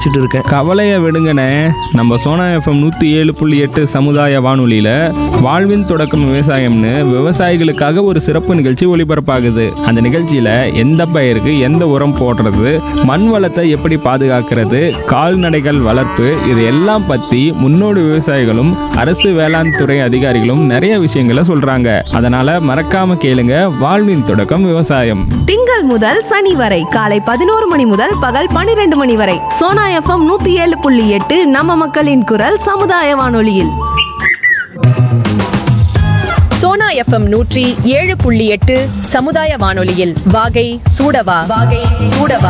யோசிச்சுட்டு இருக்கேன் கவலையை விடுங்கண்ணே நம்ம சோனா எஃப்எம் நூற்றி ஏழு புள்ளி எட்டு சமுதாய வானொலியில் வாழ்வின் தொடக்கம் விவசாயம்னு விவசாயிகளுக்காக ஒரு சிறப்பு நிகழ்ச்சி ஒளிபரப்பாகுது அந்த நிகழ்ச்சியில் எந்த பயிருக்கு எந்த உரம் போடுறது மண் வளத்தை எப்படி பாதுகாக்கிறது கால்நடைகள் வளர்ப்பு இது எல்லாம் பற்றி முன்னோடி விவசாயிகளும் அரசு வேளாண் துறை அதிகாரிகளும் நிறைய விஷயங்களை சொல்கிறாங்க அதனால் மறக்காம கேளுங்க வாழ்வின் தொடக்கம் விவசாயம் திங்கள் முதல் சனி வரை காலை பதினோரு மணி முதல் பகல் பனிரெண்டு மணி வரை சோனா எஃப்எம் நூத்தி ஏழு புள்ளி எட்டு நம்ம மக்களின் குரல் சமுதாய வானொலியில் சோனா எஃப்எம் நூற்றி ஏழு புள்ளி எட்டு சமுதாய வானொலியில் வாகை சூடவா வாகை சூடவா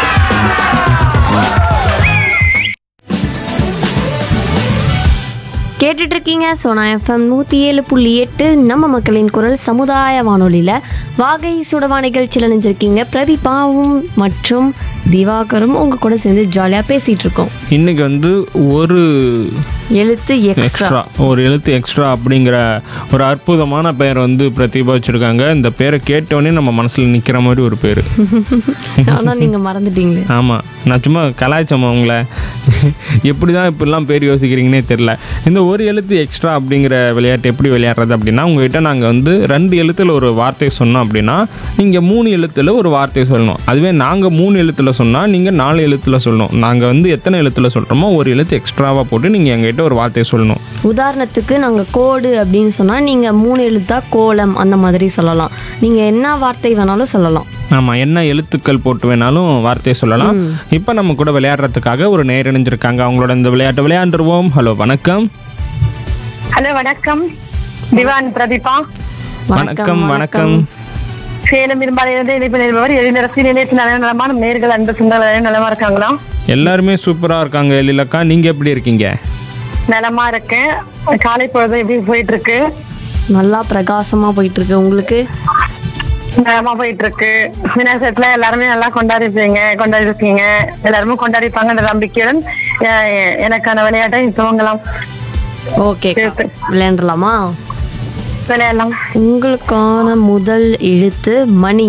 கேட்டுட்டு இருக்கீங்க சோனா எஃப்எம் நூற்றி ஏழு புள்ளி எட்டு நம்ம மக்களின் குரல் சமுதாய வானொலியில் வாகை சுடவா நிகழ்ச்சியில் நினைஞ்சிருக்கீங்க பிரதீபாவும் மற்றும் திவாகரும் உங்கள் கூட சேர்ந்து ஜாலியாக பேசிகிட்டு இருக்கோம் இன்னைக்கு வந்து ஒரு எழுத்து எக்ஸ்ட்ரா எக்ஸ்ட்ரா ஒரு எழுத்து எக்ஸ்ட்ரா அப்படிங்கிற ஒரு அற்புதமான பெயர் வந்து பிரதிபா வச்சுருக்காங்க இந்த பேரை கேட்டோடனே நம்ம மனசில் நிற்கிற மாதிரி ஒரு பேர் ஆனால் நீங்கள் மறந்துட்டீங்களே ஆமாம் நான் சும்மா கலாய்ச்சோம் அவங்கள எப்படி தான் இப்படிலாம் பேர் யோசிக்கிறீங்கன்னே தெரில இந்த ஒரு எழுத்து எக்ஸ்ட்ரா அப்படிங்கிற விளையாட்டு எப்படி விளையாடுறது அப்படின்னா உங்ககிட்ட நாங்கள் வந்து ரெண்டு எழுத்தில் ஒரு வார்த்தை சொன்னோம் அப்படின்னா நீங்கள் மூணு எழுத்தில் ஒரு வார்த்தை சொல்லணும் அதுவே நாங்கள் மூணு எழுத்தில் சொன்னால் நீங்கள் நாலு எழுத்தில் சொல்லணும் நாங்கள் வந்து எத்தனை எழுத்தில் சொல்கிறோமோ ஒரு எழுத்து எக்ஸ்ட்ராவாக போட்டு நீங்கள் எங்ககிட்ட ஒரு வார்த்தை சொல்லணும் உதாரணத்துக்கு நாங்கள் கோடு அப்படின்னு சொன்னால் நீங்கள் மூணு எழுத்தா கோலம் அந்த மாதிரி சொல்லலாம் நீங்கள் என்ன வார்த்தை வேணாலும் சொல்லலாம் ஆமாம் என்ன எழுத்துக்கள் போட்டு வேணாலும் வார்த்தையை சொல்லலாம் இப்போ நம்ம கூட விளையாடுறதுக்காக ஒரு நேர் இணைஞ்சிருக்காங்க அவங்களோட இந்த விளையாட்டு விளையாண்டுருவோம் ஹலோ வணக்கம் ஹலோ வணக்கம் திவான் பிரதீபா வணக்கம் வணக்கம் சேலம் இரும்பாலையிலிருந்து இணைப்பு நிறுவனர் எழிலரசி நிலையத்து நல்ல நலமான நேர்கள் அன்பு சொந்தங்கள் நலமா இருக்காங்களா எல்லாருமே சூப்பராக இருக்காங்க எழிலக்கா நீங்கள் எப்படி இருக்கீங்க நலமா இருக்கேன் காலை பொழுது எப்படி போயிட்டு இருக்கு நல்லா பிரகாசமாக போயிட்டுருக்கு உங்களுக்கு நலமா போயிட்டு இருக்கு விநாயகத்துல எல்லாருமே நல்லா கொண்டாடிருப்பீங்க கொண்டாடி இருக்கீங்க எல்லாருமே கொண்டாடிப்பாங்க அந்த நம்பிக்கையுடன் எ- எ- எனக்கான விளையாட்டை துவங்கலாம் ஓகே சேர்த்து. விளையாண்டலாமா விளையாடலாம் உங்களுக்கான முதல் எழுத்து மணி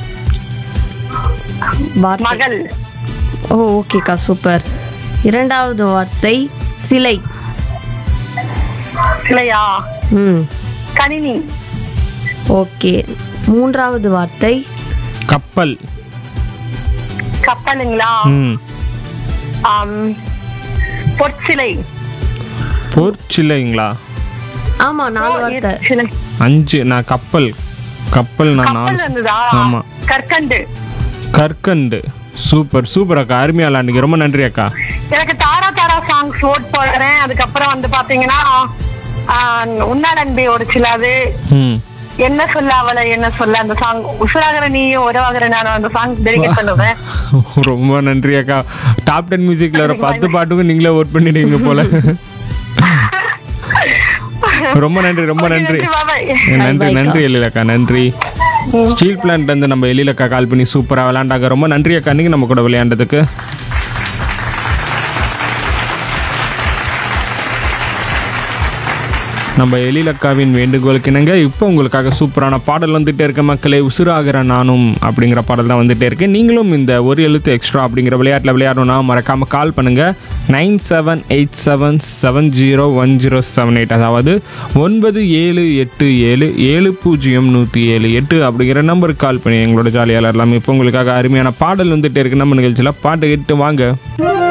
வார்த்தை மகள் ஓ ஓகேக்கா சூப்பர் இரண்டாவது வார்த்தை சிலை இல்லையா ம் கணினி ஓகே மூன்றாவது வார்த்தை கப்பல் கப்பலுங்களா ம் ஆம், பொற்சிலை பொற்சிலைங்களா ஆமா நாலு வார்த்தை சிலை அஞ்சு நான் கப்பல் கப்பல் நான் கப்பல் நாலு வந்ததா ஆமாம் கற்கண்டு கற்கண்டு சூப்பர் சூப்பர் அக்கா அருமையா விளாண்டுங்க ரொம்ப நன்றி அக்கா எனக்கு தாரா தாரா சாங்ஸ் ஓட் போடுறேன் அதுக்கப்புறம் வந்து பாத்தீங்கன்னா உன்னாடன்பே ஒரு சிலது ம் என்ன சொல்ல அவளை என்ன சொல்ல அந்த சாங் உசுராகிற நீயும் உறவாகிற நானும் அந்த சாங் டெடிகேட் பண்ணுவேன் ரொம்ப நன்றி அக்கா டாப் டென் மியூசிக்ல ஒரு பத்து பாட்டுக்கும் நீங்களே ஓட் பண்ணிடுவீங்க போல ரொம்ப நன்றி ரொம்ப நன்றி நன்றி நன்றி எழிலக்கா நன்றி ஸ்டீல் பிளான்ட் வந்து நம்ம எழிலக்கா கால் பண்ணி சூப்பராக விளையாண்டாங்க ரொம்ப நன்றி அக்கா நீங்கள் நம்ம கூட விளையாண்டதுக்கு நம்ம எழிலக்காவின் வேண்டுகோளுக்கு இணங்க இப்போ உங்களுக்காக சூப்பரான பாடல் வந்துட்டே இருக்க மக்களே உசுராகிற நானும் அப்படிங்கிற பாடல் தான் வந்துட்டே இருக்கு நீங்களும் இந்த ஒரு எழுத்து எக்ஸ்ட்ரா அப்படிங்கிற விளையாட்டில் விளையாடணும்னா மறக்காம கால் பண்ணுங்க nine seven eight seven seven zero one zero seven eight அதாவது ஒன்பது ஏழு எட்டு ஏழு ஏழு பூஜ்ஜியம் நூற்றி ஏழு எட்டு அப்படிங்கிற நம்பருக்கு கால் பண்ணி எங்களோட ஜாலியாக எல்லாமே இப்போ உங்களுக்காக அருமையான பாடல் வந்துட்டே இருக்கு நம்ம நிகழ்ச்சியில் பாட்டு கேட்டு வாங்க